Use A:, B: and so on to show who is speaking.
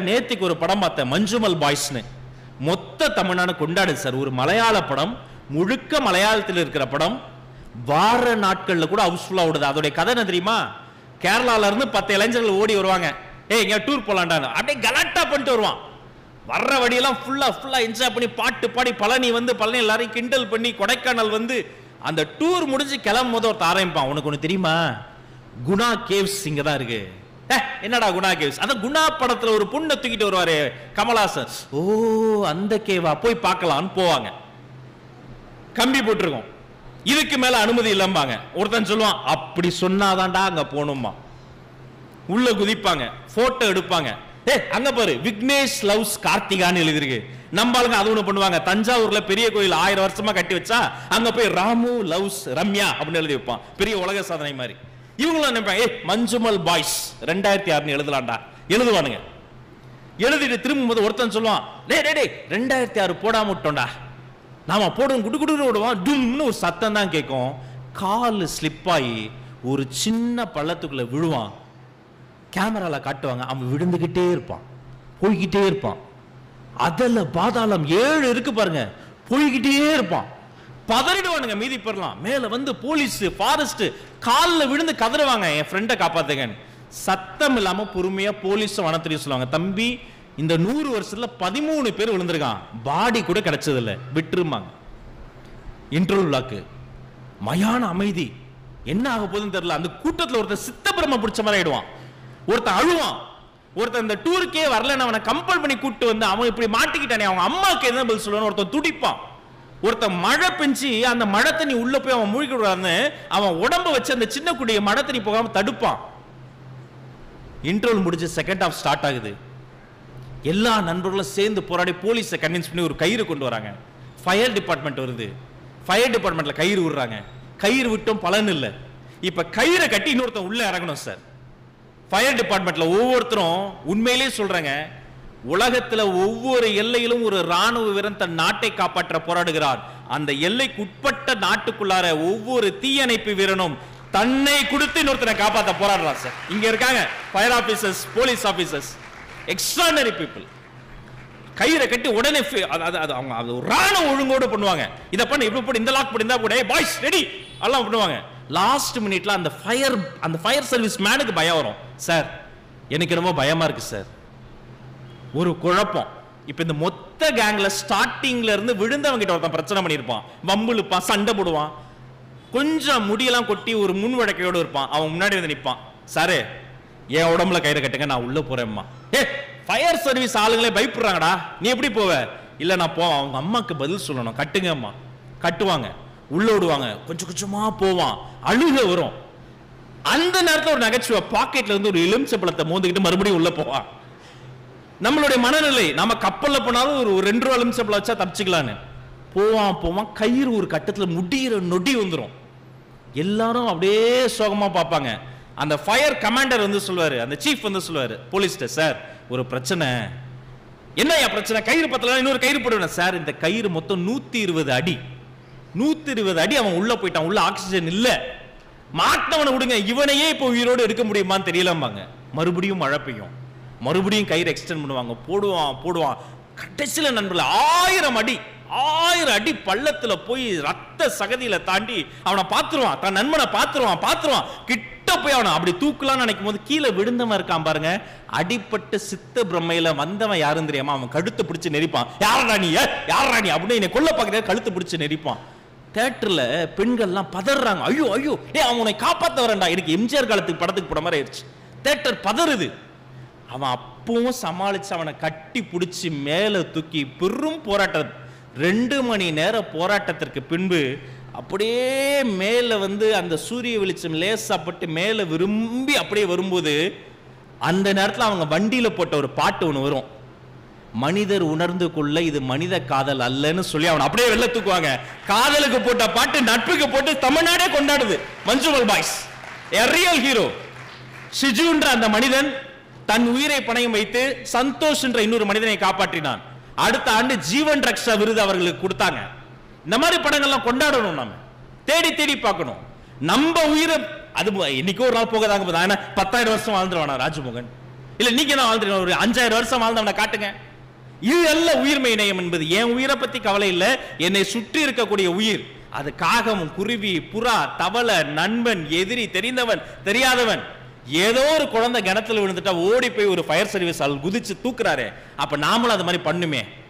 A: நேத்திக்கு ஒரு படம் பார்த்தேன் மஞ்சுமல் பாய்ஸ்னு மொத்த தமிழ்நாடு கொண்டாடுது சார் ஒரு மலையாள படம் முழுக்க மலையாளத்தில் இருக்கிற படம் வார நாட்கள்ல கூட ஹவுஸ்ஃபுல்லா ஓடுது அதோடைய கதை என்ன தெரியுமா கேரளால இருந்து பத்து இளைஞர்கள் ஓடி வருவாங்க ஏய் எங்க டூர் போலான்டான்னு அப்படியே கலாட்டா பண்ணிட்டு வருவான் வர்ற வழியெல்லாம் ஃபுல்லா ஃபுல்லா என்ஜாய் பண்ணி பாட்டு பாடி பழனி வந்து பழனி எல்லாரையும் கிண்டல் பண்ணி கொடைக்கானல் வந்து அந்த டூர் முடிஞ்சு கிளம்பும் போது ஒருத்தர் ஆரம்பிப்பான் உனக்கு ஒன்று தெரியுமா குணா கேவ்ஸ் இங்க தான் இருக்கு "ஏ, என்னடா குணா கேவ்ஸ் அதான் குணா படத்துல ஒரு பொண்ணை தூக்கிட்டு வருவாரு கமலாசன் ஓ அந்த கேவா போய் பார்க்கலாம்னு போவாங்க கம்பி போட்டிருக்கோம் இதுக்கு மேல அனுமதி இல்லம்பாங்க ஒருத்தன் சொல்லுவான் அப்படி சொன்னாதான்டா அங்க போகணுமா உள்ள குதிப்பாங்க போட்டோ எடுப்பாங்க ஏ அங்க பாரு விக்னேஷ் லவ்ஸ் கார்த்திகான்னு எழுதிருக்கு நம்ம ஆளுங்க அது ஒண்ணு பண்ணுவாங்க தஞ்சாவூர்ல பெரிய கோயில் ஆயிரம் வருஷமா கட்டி வச்சா அங்க போய் ராமு லவ்ஸ் ரம்யா அப்படின்னு எழுதி வைப்பான் பெரிய உலக சாதனை மாதிரி இவங்களும் நினைப்பாங்க ஏ மஞ்சுமல் பாய்ஸ் ரெண்டாயிரத்தி ஆறுன்னு எழுதலாம்டா எழுதுவானுங்க எழுதிட்டு திரும்பும்போது ஒருத்தன் சொல்லுவான் டேய் டேய் டேய் ரெண்டாயிரத்தி ஆறு போடாம விட்டோம்டா நாம போடும் குடு குடுன்னு விடுவான் டும்னு ஒரு சத்தம் தான் கேட்கும் கால் ஸ்லிப் ஆகி ஒரு சின்ன பள்ளத்துக்குள்ள விழுவான் கேமரால காட்டுவாங்க அவன் விழுந்துகிட்டே இருப்பான் போய்கிட்டே இருப்பான் அதல பாதாளம் ஏழு இருக்கு பாருங்க போய்கிட்டே இருப்பான் பதறிடுவானுங்க மீதி பெறலாம் மேல வந்து போலீஸ் ஃபாரஸ்ட் காலில் விழுந்து கதறுவாங்க என் ஃப்ரெண்டை காப்பாத்துங்கன்னு சத்தம் இல்லாம பொறுமையா போலீஸும் வனத்துறையும் சொல்லுவாங்க தம்பி இந்த நூறு வருஷத்துல பதிமூணு பேர் விழுந்திருக்கான் பாடி கூட கிடைச்சது இல்ல விட்டுருமாங்க இன்டர்வல் லாக்கு மயான அமைதி என்ன ஆக போகுதுன்னு தெரியல அந்த கூட்டத்துல ஒருத்தன் சித்தப்பிரம பிடிச்ச மாதிரி ஆயிடுவான் ஒருத்தன் அழுவான் ஒருத்தன் இந்த டூருக்கே வரலன்னு அவனை கம்பல் பண்ணி கூட்டு வந்து அவன் இப்படி மாட்டிக்கிட்டானே அவங்க அம்மாவுக்கு என்ன பதில் சொல்லுவான்னு ஒருத்தன் துடிப்பான் ஒருத்தன் மழை பெஞ்சு அந்த மழை தண்ணி உள்ள போய் அவன் மூழ்கி விடாதுன்னு அவன் உடம்ப வச்சு அந்த சின்ன குடிய மழை தண்ணி போகாம தடுப்பான் இன்டர்வல் முடிஞ்சு செகண்ட் ஹாஃப் ஸ்டார்ட் ஆகுது எல்லா நண்பர்களும் சேர்ந்து போராடி போலீஸை கன்வின்ஸ் பண்ணி ஒரு கயிறு கொண்டு வராங்க ஃபயர் டிபார்ட்மெண்ட் வருது ஃபயர் டிபார்ட்மெண்ட்ல கயிறு விடுறாங்க கயிறு விட்டும் பலன் இல்லை இப்ப கயிறை கட்டி இன்னொருத்தன் உள்ள இறங்கணும் சார் ஃபயர் டிபார்ட்மெண்ட்ல ஒவ்வொருத்தரும் உண்மையிலேயே சொல்றாங்க உலகத்துல ஒவ்வொரு எல்லையிலும் ஒரு ராணுவ வீரன் தன் நாட்டை காப்பாற்ற போராடுகிறார் அந்த எல்லைக்கு உட்பட்ட நாட்டுக்குள்ளார ஒவ்வொரு தீயணைப்பு வீரனும் தன்னை கொடுத்து இன்னொருத்தனை காப்பாற்ற போராடுறான் சார் இங்க இருக்காங்க fire officers police officers extraordinary people கயிறை கட்டி உடனே ஃபி- அது அது- அது அவங்க அது ஒரு ராணுவ ஒழுங்கோடு பண்ணுவாங்க இதை பண்ணு இப்படி போட்டு இந்த லாக் பண்ணி இந்த போட பாய்ஸ் ரெடி எல்லாம் பண்ணுவாங்க லாஸ்ட் மினிட்ல அந்த ஃபயர் அந்த ஃபயர் சர்வீஸ் மேனுக்கு பயம் வரும் சார் எனக்கு ரொம்ப பயமா இருக்கு சார் ஒரு குழப்பம் இப்ப இந்த மொத்த கேங்ல ஸ்டார்டிங்ல இருந்து விழுந்தவங்க கிட்ட ஒருத்தன் பிரச்சனை பண்ணியிருப்பான் வம்புழுப்பான் சண்டை போடுவான் கொஞ்சம் முடியெல்லாம் கொட்டி ஒரு முன் வழக்கையோடு இருப்பான் அவன் முன்னாடி வந்து நிப்பான் சாரு என் உடம்புல கயிறு கட்டுங்க நான் உள்ள போறேம்மா ஏ ஃபயர் சர்வீஸ் ஆளுங்களே பயப்படுறாங்கடா நீ எப்படி போவ இல்ல நான் போவேன் அவங்க அம்மாக்கு பதில் சொல்லணும் கட்டுங்கம்மா கட்டுவாங்க உள்ள விடுவாங்க கொஞ்சம் கொஞ்சமா போவான் அழுக வரும் அந்த நேரத்துல ஒரு நகைச்சுவை பாக்கெட்ல இருந்து ஒரு எலுமிச்சப்பழத்தை மோந்துக்கிட்டு மறுபடியும் உள்ள போவான் நம்மளுடைய மனநிலை நம்ம கப்பல்ல போனாலும் ஒரு ஒரு ரெண்டு ரூபா எலுமிச்சப்பழம் வச்சா தப்பிச்சுக்கலான்னு போவான் போவான் கயிறு ஒரு கட்டத்துல முடியிற நொடி வந்துரும் எல்லாரும் அப்படியே சோகமா பார்ப்பாங்க அந்த ஃபயர் கமாண்டர் வந்து சொல்லுவாரு அந்த சீஃப் வந்து சொல்லுவாரு போலீஸ்ட சார் ஒரு பிரச்சனை என்னய்யா பிரச்சனை கயிறு பத்தல இன்னொரு கயிறு போடுவேன் சார் இந்த கயிறு மொத்தம் நூத்தி இருபது அடி நூத்தி இருபது அடி அவன் உள்ள போயிட்டான் உள்ள ஆக்சிஜன் இல்ல மாட்டவனை விடுங்க இவனையே இப்போ உயிரோடு எடுக்க முடியுமான்னு தெரியலம்பாங்க மறுபடியும் மழை பெய்யும் மறுபடியும் கயிறு எக்ஸ்டெண்ட் பண்ணுவாங்க போடுவான் போடுவான் கடைசியில நண்பர்கள் ஆயிரம் அடி ஆயிரம் அடி பள்ளத்துல போய் ரத்த சகதியில தாண்டி அவனை பார்த்துருவான் தன் நண்பனை பார்த்துருவான் பார்த்துருவான் கிட்ட போய் அவனை அப்படி தூக்கலாம்னு நினைக்கும் போது கீழே விழுந்தவன் இருக்கான் பாருங்க அடிப்பட்ட சித்த பிரம்மையில வந்தவன் யாரும் தெரியாம அவன் கழுத்தை பிடிச்சு நெரிப்பான் யாரா நீ ஏ, யாரா நீ அப்படின்னு என்னை கொல்ல பார்க்கற கழுத்தை பிடிச்சு நெரிப்பான் தேட்டர்ல பெண்கள்லாம் பதறாங்க ஐயோ ஐயோ ஏ அவன் உன்னை காப்பாத்த வரேன்டா எனக்கு எம்ஜிஆர் காலத்துக்கு படத்துக்கு போட மாதிரி ஆயிடுச்சு தேட்டர் பதறுது அவன் அப்பவும் சமாளிச்சு அவனை கட்டி பிடிச்சி மேலே தூக்கி பெரும் போராட்டம் ரெண்டு மணி நேர போராட்டத்திற்கு பின்பு அப்படியே மேலே வந்து அந்த சூரிய வெளிச்சம் லேசாப்பட்டு மேலே விரும்பி அப்படியே வரும்போது அந்த நேரத்தில் அவங்க வண்டியில போட்ட ஒரு பாட்டு ஒன்று வரும் மனிதர் உணர்ந்து கொள்ள இது மனித காதல் அல்லன்னு சொல்லி அவன் அப்படியே வெளில தூக்குவாங்க காதலுக்கு போட்ட பாட்டு நட்புக்கு போட்டு தமிழ்நாடே கொண்டாடுது மஞ்சுமல் பாய்ஸ் ரியல் ஹீரோ ஷிஜுன்ற அந்த மனிதன் தன் உயிரை பணயம் வைத்து சந்தோஷ் என்ற இன்னொரு மனிதனை காப்பாற்றினான் அடுத்த ஆண்டு ஜீவன் ரக்ஷா விருது அவர்களுக்கு கொடுத்தாங்க இந்த மாதிரி படங்கள்லாம் கொண்டாடணும் நாம தேடி தேடி பார்க்கணும் நம்ம உயிரை அது மு- என்னைக்கோ ஒரு நாள் போகதாங்க போதா ஏன்னா பத்தாயிரம் வருஷம் வாழ்ந்துருவானா ராஜமோகன் இல்ல நீங்க தான் வாழ்ந்துருக்க ஒரு அஞ்சாயிரம் வருஷம் வாழ்ந்தவனை காட்டுங்க இது அல்ல உயிர்மை இணையம் என்பது என் உயிரை பத்தி கவலை இல்லை என்னை சுற்றி இருக்கக்கூடிய உயிர் அது காகம் குருவி புறா தவளை நண்பன் எதிரி தெரிந்தவன் தெரியாதவன் ஏதோ ஒரு குழந்தை கிணத்துல விழுந்துட்டா ஓடி போய் ஒரு ஃபயர் சர்வீஸ் ஆள் குதிச்சு தூக்குறாரு அப்ப நாமளும் அது மாதிரி பண்ணுமே